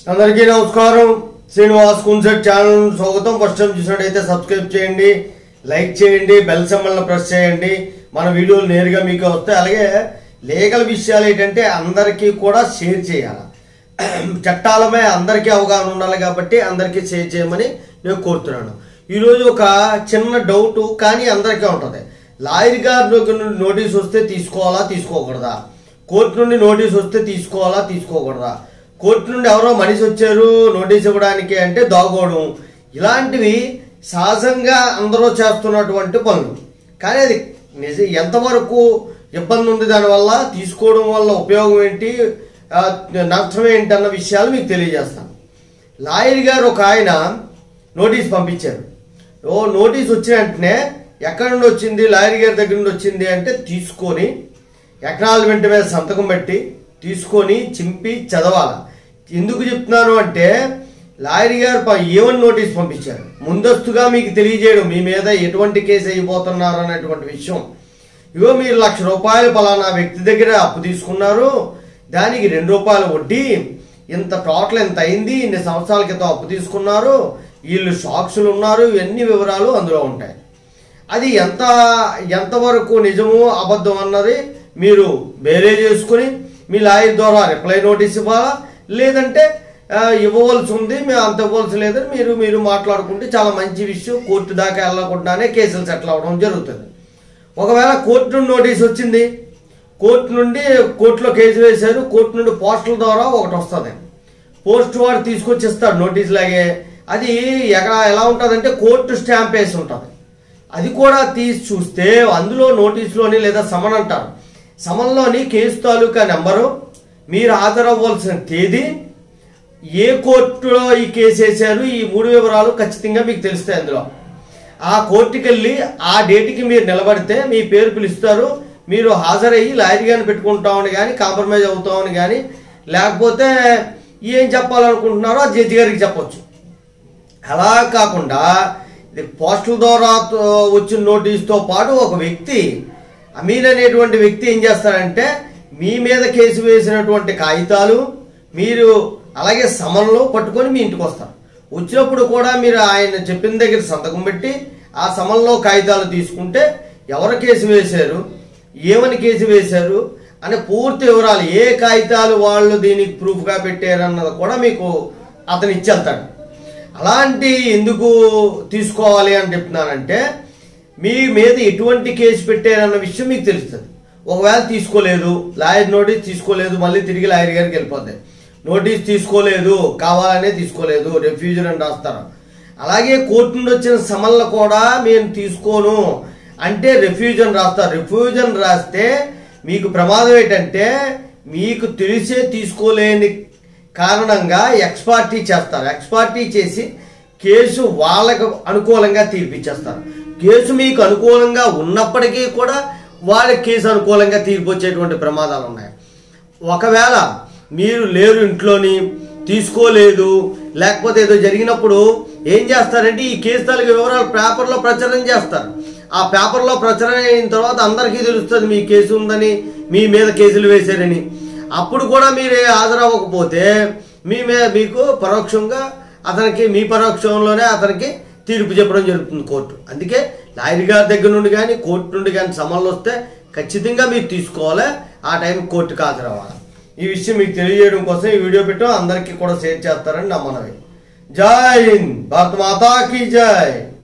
అందరికీ నమస్కారం శ్రీనివాస్ కున్సెట్ ఛానల్ స్వాగతం ఫస్ట్ టైం చూసినట్టయితే సబ్స్క్రైబ్ చేయండి లైక్ చేయండి బెల్ సింబల్ని ప్రెస్ చేయండి మన వీడియోలు నేరుగా మీకు వస్తాయి అలాగే లీగల్ విషయాలు ఏంటంటే అందరికీ కూడా షేర్ చేయాలి చట్టాలపై అందరికీ అవగాహన ఉండాలి కాబట్టి అందరికీ షేర్ చేయమని నేను కోరుతున్నాను ఈరోజు ఒక చిన్న డౌట్ కానీ అందరికీ ఉంటుంది లాయర్ గారి దగ్గర నుండి నోటీస్ వస్తే తీసుకోవాలా తీసుకోకూడదా కోర్టు నుండి నోటీస్ వస్తే తీసుకోవాలా తీసుకోకూడదా కోర్టు నుండి ఎవరో మనిషి వచ్చారు నోటీస్ ఇవ్వడానికి అంటే దాగోవడం ఇలాంటివి సహజంగా అందరూ చేస్తున్నటువంటి పనులు కానీ అది నిజ ఎంతవరకు ఇబ్బంది ఉంది దానివల్ల తీసుకోవడం వల్ల ఉపయోగం ఏంటి ఆ, నష్టం ఏంటి అన్న విషయాలు మీకు తెలియజేస్తాను లాయర్ గారు ఒక ఆయన నోటీస్ పంపించారు ఓ నోటీస్ వచ్చిన వెంటనే ఎక్కడి నుండి వచ్చింది లాయర్ గారి దగ్గర నుండి వచ్చింది అంటే తీసుకొని ఎక్నాలజ్మెంట్ మీద సంతకం పెట్టి తీసుకొని చింపి చదవాలి ఎందుకు చెప్తున్నాను అంటే లాయర్ గారు ప- ఏమని నోటీస్ పంపించారు ముందస్తుగా మీకు తెలియజేయడం మీ మీద ఎటువంటి కేసు అయిపోతున్నారు అనేటువంటి విషయం ఇగో మీరు లక్ష రూపాయలు పలానా వ్యక్తి దగ్గర అప్పు తీసుకున్నారు దానికి రెండు రూపాయలు వడ్డీ ఇంత టోటల్ ఎంత అయింది ఇన్ని సంవత్సరాల క్రితం అప్పు తీసుకున్నారు వీళ్ళు సాక్షులు ఉన్నారు ఇవన్నీ వివరాలు అందులో ఉంటాయి అది ఎంత ఎంతవరకు నిజము అబద్ధం అన్నది మీరు వేరే చేసుకుని మీ లాయర్ ద్వారా రిప్లై నోటీస్ ఇవ్వాలా లేదంటే ఆ, ఇవ్వవలసి ఉంది మేము అంత ఇవ్వవలసి లేదని మీరు మీరు మాట్లాడుకుంటే చాలా మంచి విషయం కోర్టు దాకా వెళ్ళకుండానే కేసులు సెటిల్ అవ్వడం జరుగుతుంది ఒకవేళ కోర్టు నుండి నోటీస్ వచ్చింది కోర్టు నుండి కోర్టులో కేసు వేశారు కోర్టు నుండి పోస్టల్ ద్వారా ఒకటి వస్తుంది పోస్ట్ వాడు తీసుకొచ్చి ఇస్తాడు నోటీస్ లాగే అది ఎక్కడ ఎలా ఉంటుందంటే కోర్టు స్టాంప్ వేసి ఉంటుంది అది కూడా తీసి చూస్తే అందులో నోటీసులోని లేదా సమన్ అంటారు సమన్లోని కేసు తాలూకా నెంబరు మీరు హాజరవ్వాల్సిన తేదీ ఏ కోర్టులో ఈ కేసు వేశారు ఈ మూడు వివరాలు ఖచ్చితంగా మీకు తెలుస్తాయి అందులో ఆ కోర్టుకి వెళ్ళి ఆ డేట్కి మీరు నిలబడితే మీ పేరు పిలుస్తారు మీరు హాజరయ్యి లాయర్ గారిని పెట్టుకుంటామని కానీ కాంప్రమైజ్ అవుతామని కానీ లేకపోతే ఏం చెప్పాలనుకుంటున్నారో ఆ జడ్జి గారికి చెప్పొచ్చు అలా కాకుండా ఇది పోస్టల్ ద్వారా తో- వచ్చిన నోటీస్తో పాటు ఒక వ్యక్తి అమీన్ అనేటువంటి వ్యక్తి ఏం చేస్తారంటే మీ మీద కేసు వేసినటువంటి కాగితాలు మీరు అలాగే సమన్లో పట్టుకొని మీ ఇంటికి వస్తారు వచ్చినప్పుడు కూడా మీరు ఆయన చెప్పిన దగ్గర సంతకం పెట్టి ఆ సమన్లో కాగితాలు తీసుకుంటే ఎవరు కేసు వేశారు ఏమని కేసు వేశారు అనే పూర్తి వివరాలు ఏ కాగితాలు వాళ్ళు దీనికి ప్రూఫ్గా పెట్టారన్నది కూడా మీకు అతను ఇచ్చేస్తాడు అలాంటి ఎందుకు తీసుకోవాలి అని చెప్తున్నానంటే మీ మీద ఎటువంటి కేసు పెట్టారన్న విషయం మీకు తెలుస్తుంది ఒకవేళ తీసుకోలేదు లాయర్ నోటీస్ తీసుకోలేదు మళ్ళీ తిరిగి లాయర్ గారికి వెళ్ళిపోతాయి నోటీస్ తీసుకోలేదు కావాలనే తీసుకోలేదు రెఫ్యూజర్ అని రాస్తారు అలాగే కోర్టు నుండి వచ్చిన సమన్లు కూడా మేము తీసుకోను అంటే రెఫ్యూజన్ రాస్తారు రెఫ్యూజన్ రాస్తే మీకు ప్రమాదం ఏంటంటే మీకు తెలిసే తీసుకోలేని కారణంగా ఎక్స్పార్టీ చేస్తారు ఎక్స్పార్టీ చేసి కేసు వాళ్ళకు అనుకూలంగా తీర్పిచ్చేస్తారు కేసు మీకు అనుకూలంగా ఉన్నప్పటికీ కూడా వాళ్ళ కేసు అనుకూలంగా తీర్పు వచ్చేటువంటి ప్రమాదాలు ఉన్నాయి ఒకవేళ మీరు లేరు ఇంట్లోని తీసుకోలేదు లేకపోతే ఏదో జరిగినప్పుడు ఏం చేస్తారంటే ఈ కేసు తాలూకు వివరాలు పేపర్లో ప్రచారం చేస్తారు ఆ పేపర్లో ప్రచారం అయిన తర్వాత అందరికీ తెలుస్తుంది మీ కేసు ఉందని మీ మీద కేసులు వేశారని అప్పుడు కూడా మీరు హాజరవ్వకపోతే మీ మీద మీకు పరోక్షంగా అతనికి మీ పరోక్షంలోనే అతనికి తీర్పు చెప్పడం జరుగుతుంది కోర్టు అందుకే లాయర్ గారి దగ్గర నుండి కానీ కోర్టు నుండి కానీ సమన్లు వస్తే ఖచ్చితంగా మీరు తీసుకోవాలి ఆ టైం కోర్టుకు హాజరవ్వాలి ఈ విషయం మీకు తెలియజేయడం కోసం ఈ వీడియో పెట్టాం అందరికీ కూడా షేర్ చేస్తారని నా మనవి జై హింద్ భారత మాతా కీ జై